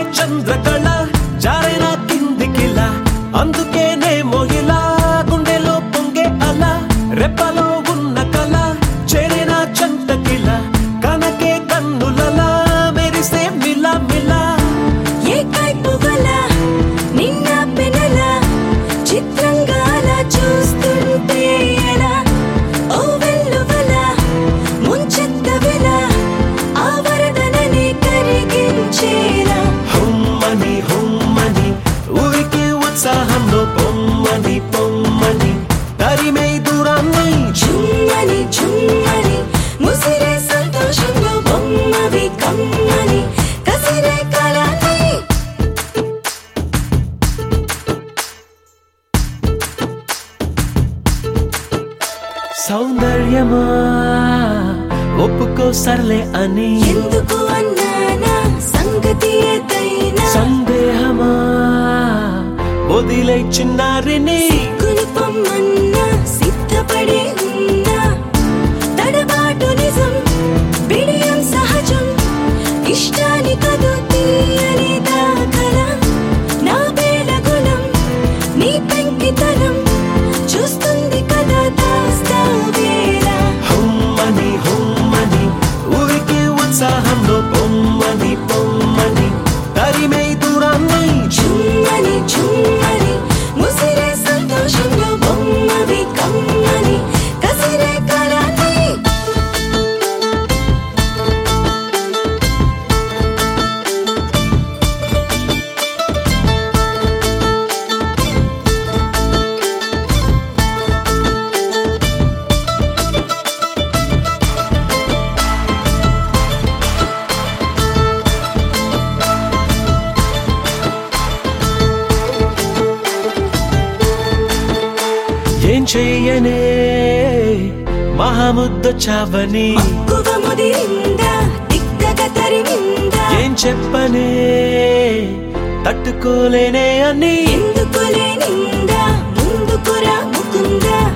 చంద్రకళ జారైన కిందికిలా అందుకేనే మొహిలా గుండెలో పొంగే అలా రెప్పలో ఉన్న కళ చేరిన చంతకిల కనకే కన్నులలా మెరిసే మిలా మిలా ఏ కైపువల నిన్న పెనల చిత్రంగా అలా చూస్తుంటే ఎలా ఓ వెల్లువల ముంచెత్తవెల ఆ వరదనని కరిగించేలా హుమ్మని హుమ్మని ఊరికి ఉత్సాహంలో పొమ్మని పొమ్మని తరిమే దూరాన్ని చుమ్మని చుమ్మని ముసిరే సంతోషంలో బొమ్మవి కమ్మని కసిరే కళని సౌందర్యమా ఒప్పుకో సర్లే అని ఎందుకు అన్నానా సంగతి ఏదైనా సందేహమా వదిలే చిన్నారిని కులుపమ్మన్నా సిద్ధపడే ఉన్నా తడబాటు నిజం బిడియం సహజం ఇష్టాని కదు తీయని దాఖల నా వేళ గుణం నీ పెంకితనం చూస్తుంది కదా దాస్తా వేళ హుమ్మని హుమ్మని ఊరికి ఉత్సాహంలో పొమ్మని పొమ్మని తరిమే దూరాన్ని చుమ్మని చుమ్మని ముసిరే సంతోషంలో బొమ్మవి కమ్మని కసిరే కళని ఏం చెయ్యనే మహాముద్ద చావని మక్కువ ముదిరిందా తిక్కగా తరిమిందా ఏం చెప్పనే తట్టుకోలేనే అని ఎందుకు లేనిందా ముందుకు రా ముకుందా